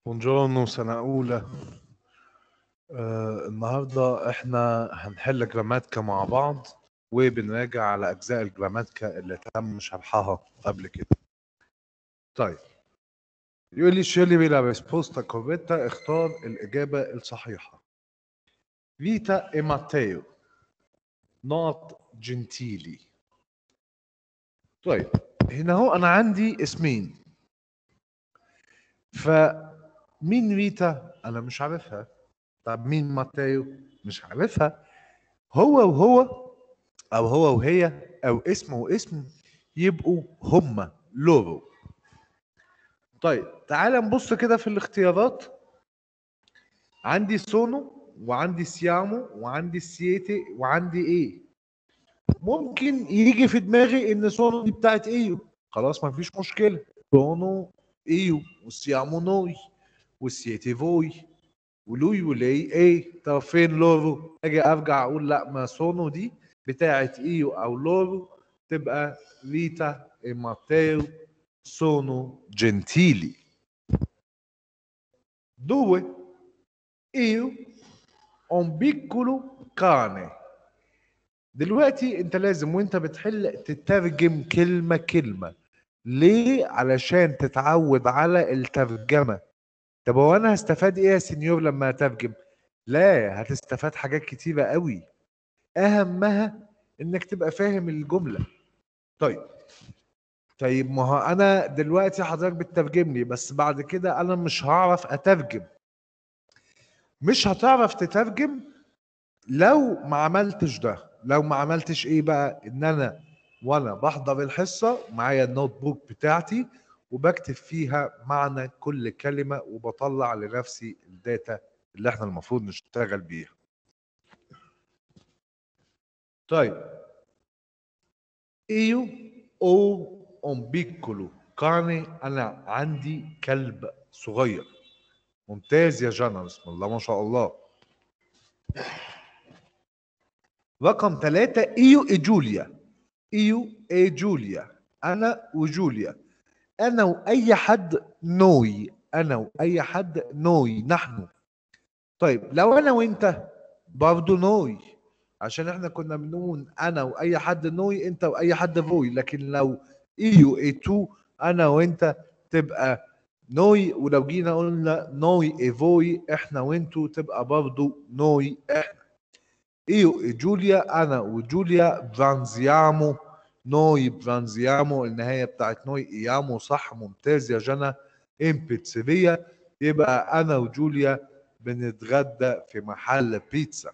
بونجورنو سنة أولى آه النهاردة إحنا هنحل جراماتيكا مع بعض وبنراجع على أجزاء الجراماتيكا اللي تم شرحها قبل كده. طيب يقول لي شيلي لا ريسبوستا كوريتا اختار الإجابة الصحيحة. فيتا إي ماتيو نوت جنتيلي. طيب هنا هو أنا عندي اسمين. فمين ريتا انا مش عارفها طب مين ماتيو مش عارفها هو وهو او هو وهي او اسم واسم يبقوا هما لورو طيب تعال نبص كده في الاختيارات عندي سونو وعندي سيامو وعندي سيتي وعندي ايه ممكن يجي في دماغي ان سونو دي بتاعت ايو خلاص ما فيش مشكله سونو ايو وسيامو نوي وسيتي فوي ولوي ولي اي طب فين لورو اجي ارجع اقول لا ما سونو دي بتاعت ايو او لورو تبقى ريتا اي ماتيو سونو جنتيلي due io un piccolo cane دلوقتي انت لازم وانت بتحل تترجم كلمة كلمة ليه علشان تتعود على الترجمة طب هو انا هستفاد ايه يا سنيور لما اترجم لا هتستفاد حاجات كتيرة قوي اهمها انك تبقى فاهم الجملة طيب طيب ما هو انا دلوقتي حضرتك بتترجم لي بس بعد كده انا مش هعرف اترجم مش هتعرف تترجم لو ما عملتش ده لو ما عملتش ايه بقى ان انا وانا بحضر الحصه معايا النوت بوك بتاعتي وبكتب فيها معنى كل كلمه وبطلع لنفسي الداتا اللي احنا المفروض نشتغل بيها طيب ايو او un piccolo cane انا عندي كلب صغير ممتاز يا جنى بسم الله ما شاء الله رقم ثلاثة ايو اي جوليا ايو اي جوليا انا وجوليا انا واي حد نوي انا واي حد نوي نحن طيب لو انا وانت برضه نوي عشان احنا كنا بنقول انا واي حد نوي انت واي حد فوي لكن لو ايو اي تو انا وانت تبقى نوي ولو جينا قلنا نوي اي فوي احنا وانتو تبقى برضه نوي احنا ايو اي جوليا انا وجوليا برانزيامو نوي برانزيامو النهايه بتاعت نوي ايامو صح ممتاز يا جنى ام بيتزيريا يبقى انا وجوليا بنتغدى في محل بيتزا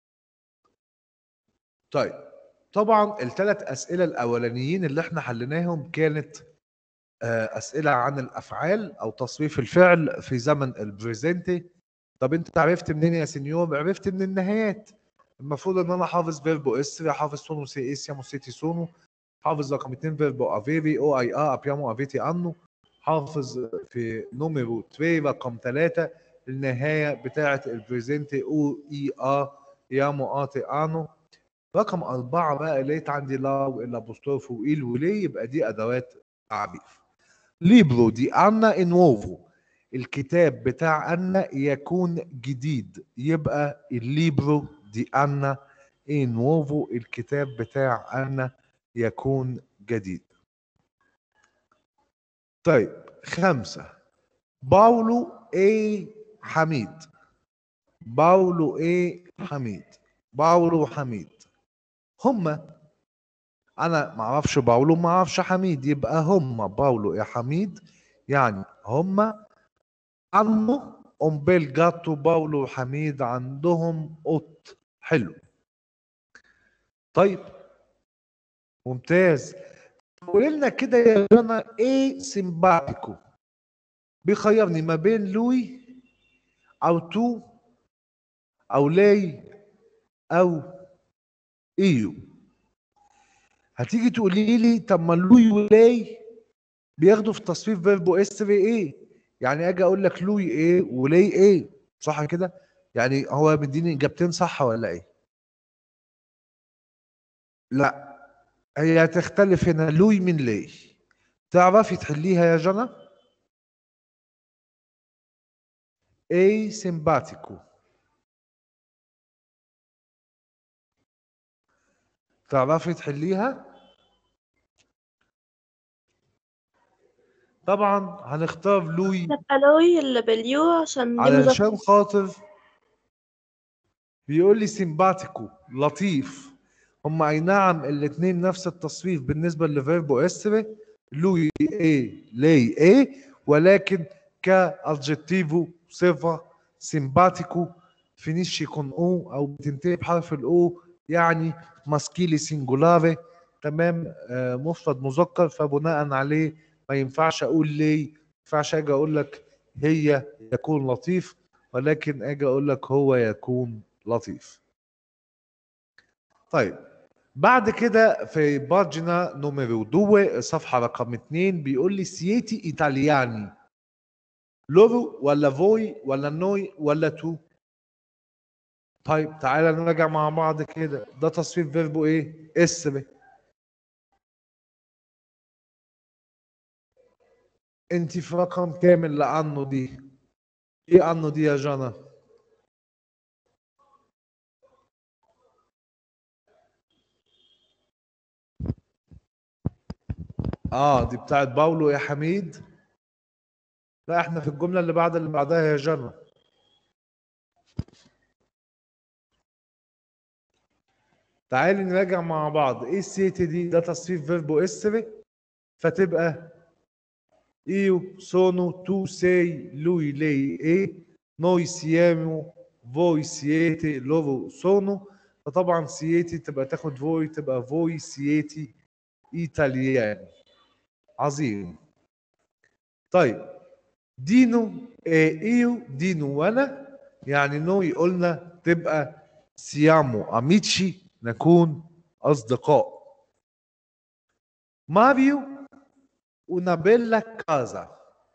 طيب طبعا الثلاث اسئله الاولانيين اللي احنا حليناهم كانت اسئله عن الافعال او تصريف الفعل في زمن البريزنتي طب انت عرفت منين يا سنيور عرفت من النهايات المفروض ان انا حافظ فيربو اسري حافظ سونو سي اي سيامو سيتي سونو حافظ رقم اتنين فيربو افيري او اي ا ابيامو افيتي انو حافظ في نوميرو 3 رقم ثلاثة النهاية بتاعة البريزنتي او اي ا يامو اتي انو رقم أربعة بقى لقيت عندي لا والابوستروف وإيل وليه يبقى دي أدوات تعريف ليبرو دي أنا إنوفو الكتاب بتاع أنا يكون جديد يبقى الليبرو دي أنا إنوفو الكتاب بتاع أنا يكون جديد طيب خمسة باولو اي حميد باولو اي حميد باولو حميد هما انا ما اعرفش باولو ما اعرفش حميد يبقى هما باولو يا حميد يعني هما عنه ام جاتو باولو وحميد عندهم قط حلو طيب ممتاز قول لنا كده يا جنى ايه سيمباتيكو بيخيرني ما بين لوي او تو او لاي او ايو هتيجي تقولي لي طب ما لوي ولاي بياخدوا في تصريف فيربو استري ايه يعني اجي اقول لك لوي ايه ولاي ايه صح كده يعني هو مديني اجابتين صح ولا ايه لا هي هتختلف هنا لوي من لاي تعرفي تحليها يا جنى اي سيمباتيكو تعرفي تحليها طبعا هنختار لوي تبقى لوي اللي باليو عشان دي علشان مذكر خاطر بيقول لي سيمباتيكو لطيف هم اي نعم الاثنين نفس التصريف بالنسبه لفيربو اسري لوي اي لي اي ولكن كادجكتيفو صفه سيمباتيكو فينيشي كون او او بتنتهي بحرف الاو يعني ماسكيلي سينجولاري تمام آه مفرد مذكر فبناء عليه ما ينفعش اقول لي ما ينفعش اجي اقول لك هي يكون لطيف ولكن اجي اقول لك هو يكون لطيف طيب بعد كده في باجنا نوميرو دو صفحة رقم اتنين بيقول لي سيتي ايطالياني لورو ولا فوي ولا نوي ولا تو طيب تعالى نراجع مع بعض كده ده تصريف فيربو ايه اسم انت في رقم كامل لانه دي ايه انه دي يا جنى اه دي بتاعت باولو يا حميد لا احنا في الجمله اللي بعد اللي بعدها يا جنى تعالي نراجع مع بعض ايه السيتي دي ده تصريف فيربو اسري فتبقى io sono tu sei lui lei è noi siamo voi siete loro sono فطبعا سيتي تبقى تاخد فوي تبقى فوي سيتي ايطالياني عظيم طيب دينو إيه ايو دينو وانا يعني نوي قلنا تبقى سيامو اميتشي نكون اصدقاء ماريو una bella casa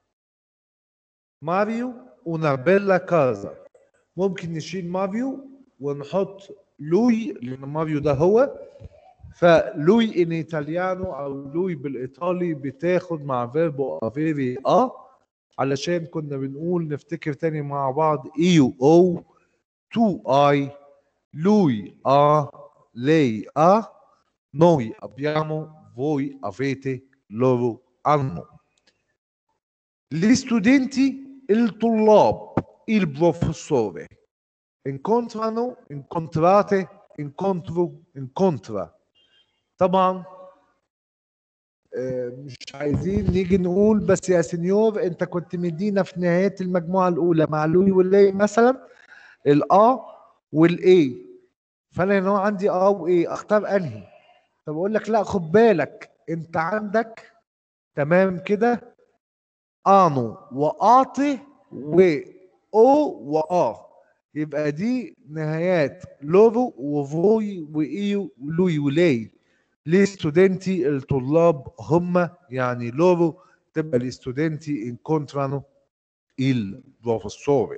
ماريو una bella casa ممكن نشيل ماريو ونحط لوي لان ماريو ده هو فلوي ان ايطاليانو او لوي بالايطالي بتاخد مع فيربو افيري ا علشان كنا بنقول نفتكر تاني مع بعض ايو او تو اي lui ha lei ha noi abbiamo voi avete loro hanno gli studenti il طلاب il professore incontrano incontrate incontro incontra طبعا آه، مش عايزين نيجي نقول بس يا سنيور انت كنت مدينا في نهايه المجموعه الاولى مع لوي واللي مثلا الاه والاي فانا هنا عندي اه وايه اختار انهي فبقول لك لا خد بالك انت عندك تمام كده انو واعطي و او واه يبقى دي نهايات لورو وفوي وايو ولوي ولاي ليه ستودنتي الطلاب هم يعني لورو تبقى الاستودنتي انكونترانو il professore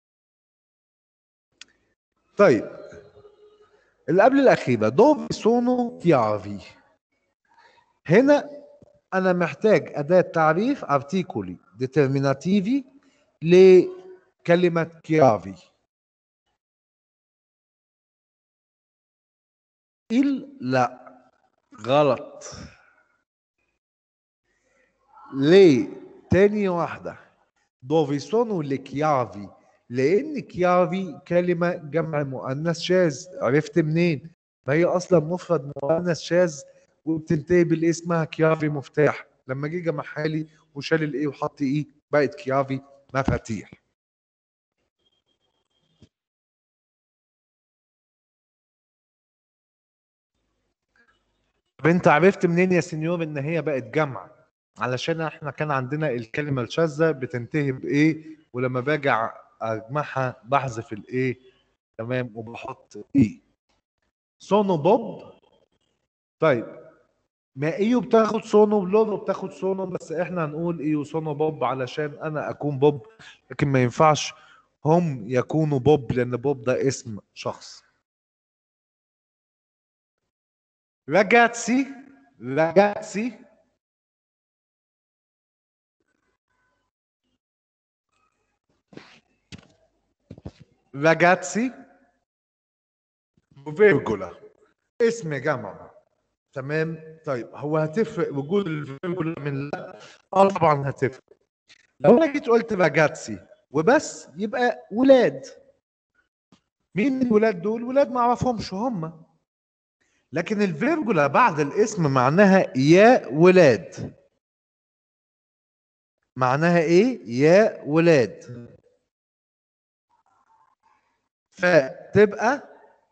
طيب اللي قبل الأخيرة dove sono chiavi هنا أنا محتاج أداة تعريف articoli determinativi لكلمة chiavi il لا غلط ليه تاني واحدة dove sono le chiavi لان كيافي كلمه جمع مؤنث شاذ عرفت منين ما هي اصلا مفرد مؤنث شاذ وبتنتهي بالايه اسمها كيافي مفتاح لما جه جمعها لي وشال الايه وحط ايه بقت كيافي مفاتيح طب انت عرفت منين يا سنيور ان هي بقت جمع علشان احنا كان عندنا الكلمه الشاذه بتنتهي بايه ولما باجي اجمعها بحذف الايه تمام وبحط ايه سونو بوب طيب ما ايو بتاخد سونو لورو بتاخد سونو بس احنا هنقول ايو سونو بوب علشان انا اكون بوب لكن ما ينفعش هم يكونوا بوب لان بوب ده اسم شخص ragazzi ragazzi ragazzi وفيرجولا اسم جمع تمام طيب هو هتفرق وجود الفيرجولا من لا اه طبعا هتفرق لو انا جيت قلت راجاتسي وبس يبقى ولاد مين الولاد دول ولاد ما اعرفهمش هم لكن الفيرجولا بعد الاسم معناها يا ولاد معناها ايه يا ولاد فتبقى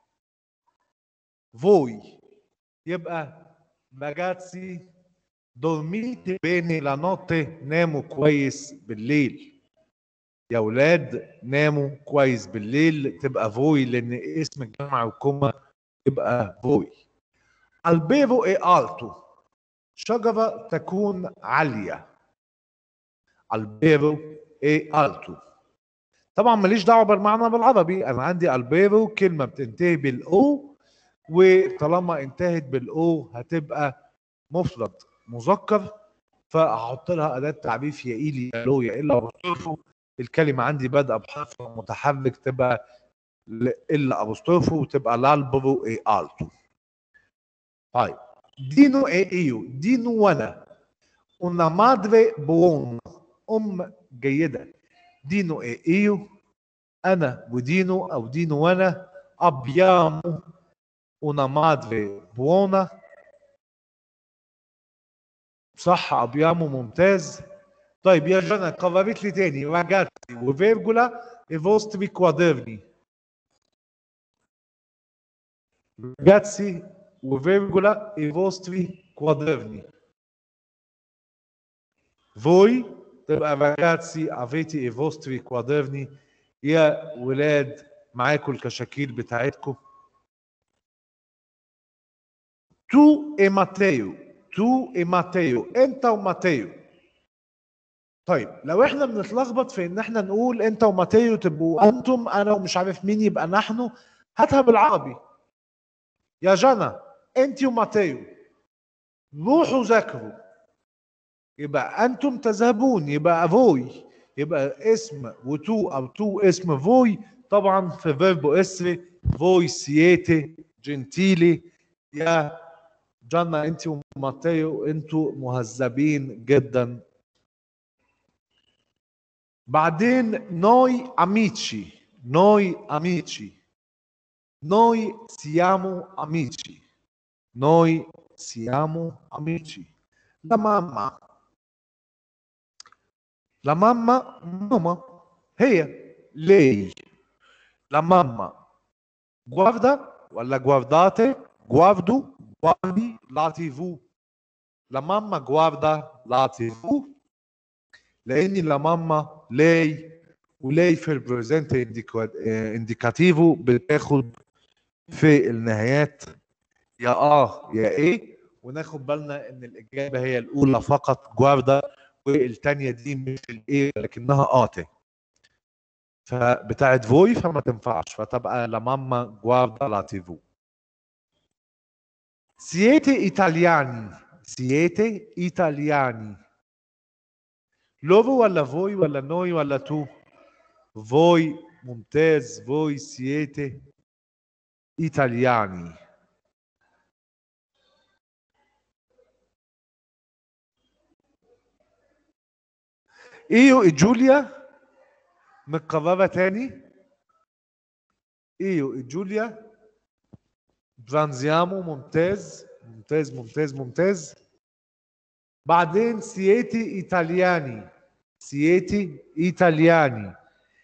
فوي يبقى ragazzi dormite bene la notte ناموا كويس بالليل يا ولاد ناموا كويس بالليل تبقى فوي لان اسم الجمع وكما تبقى فوي البيرو اي التو شجرة تكون عالية البيرو اي التو طبعا ماليش دعوه بالمعنى بالعربي انا عندي البيرو كلمه بتنتهي بالاو وطالما انتهت بالاو هتبقى مفرد مذكر فاحط لها اداه تعريف يا ايلي يا لو يا الا ابوستروفو الكلمه عندي بادئه بحرف متحرك تبقى ل- الا ابوستروفو وتبقى لالبرو اي التو طيب دينو اي ايو دينو وانا una madre buona ام جيده دينو ايه ايو انا ودينو او دينو وانا abbiamo una madre buona صح abbiamo ممتاز طيب يا جنى قررت لي تاني ragazzi وفيرجولا i vostri quaderni ragazzi وفيرجولا i vostri quaderni voi تبقى ragazzi avete i vostri quaderni يا ولاد معاكم الكشاكيل بتاعتكم tu e Matteo tu e Matteo انت وماتيو طيب لو احنا بنتلخبط في ان احنا نقول انت وماتيو تبقوا انتم انا ومش عارف مين يبقى نحن هاتها بالعربي يا جنى انت وماتيو روحوا ذاكروا يبقى انتم تذهبون يبقى فوي يبقى اسم وتو او تو اسم فوي طبعا في فيربو اسري فوي سييتي جنتيلي يا جانا انت وماتيو انتوا مهذبين جدا بعدين نوي amici noi amici noi siamo amici noi siamo amici la mamma la mamma mamma هي lei la mamma guarda ولا guardate guardo guardi la tv la mamma guarda la tv لان la mamma lei ولي في البريزنت انديكاتيفو بتاخد في النهايات يا اه يا ايه وناخد بالنا ان الاجابه هي الاولى فقط جواردا والثانيه دي مش الايه لكنها اتي فبتاعت فوي فما تنفعش فتبقى لا ماما جواردا لا تيفو Siete italiani. Siete italiani. Loro ولا voi ولا noi ولا tu? Voi ممتاز voi siete italiani. Io e Giulia متقررة تاني Io e Giulia برانزيامو ممتاز ممتاز ممتاز ممتاز بعدين سيتي ايطالياني سيتي ايطالياني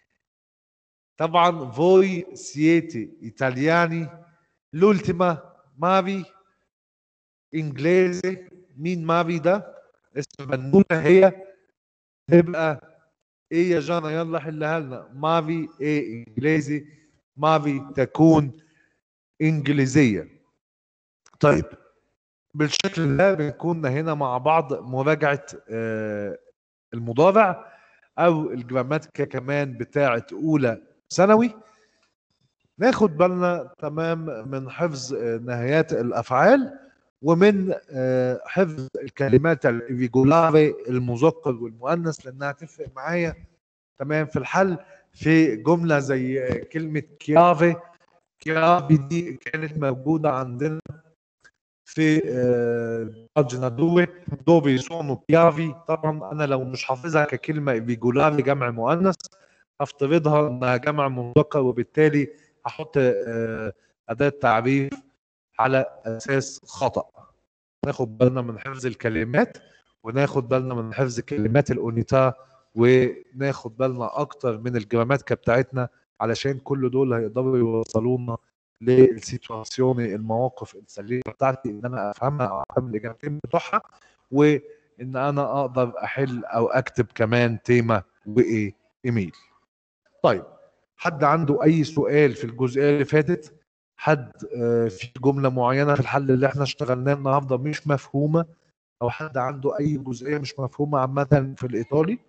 طبعا فوي سيتي ايطالياني l'ultima ماري انجليزي مين ماري ده اسم بنوته هي تبقى ايه يا جانا يلا حلها لنا ماري ايه انجليزي ماري تكون انجليزيه طيب بالشكل ده بنكون هنا مع بعض مراجعه آه، المضارع او الجراماتيكا كمان بتاعه اولى ثانوي ناخد بالنا تمام من حفظ آه، نهايات الافعال ومن آه، حفظ الكلمات الريجولاري المذكر والمؤنث لانها تفرق معايا تمام في الحل في جمله زي كلمه كيافي كيافي دي كانت موجوده عندنا في باجنا دوي دوبي سونو كيافي طبعا انا لو مش حافظها ككلمه بيجولافي جمع مؤنث هفترضها انها جمع مذكر وبالتالي هحط آه، اداه تعريف على اساس خطا ناخد بالنا من حفظ الكلمات وناخد بالنا من حفظ كلمات الاونيتا وناخد بالنا اكتر من الجراماتيكا بتاعتنا علشان كل دول هيقدروا يوصلونا للسيتواسيون المواقف السليمه بتاعتي ان انا افهمها او افهم الاجابتين بتوعها وان انا اقدر احل او اكتب كمان تيمه وايه ايميل طيب حد عنده اي سؤال في الجزئيه اللي فاتت حد آه، في جمله معينه في الحل اللي احنا اشتغلناه النهارده مش مفهومه او حد عنده اي جزئيه مش مفهومه عامه في الايطالي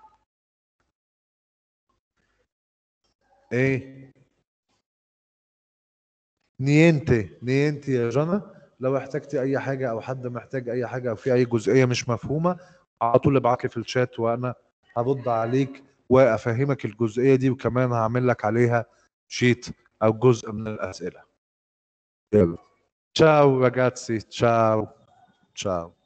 ايه نينتي نينتي يا جنى لو احتجتي اي حاجه او حد محتاج اي حاجه او في اي جزئيه مش مفهومه على طول ابعت لي في الشات وانا هرد عليك وافهمك الجزئيه دي وكمان هعمل لك عليها شيت او جزء من الاسئله يلا تشاو راجاتسي تشاو تشاو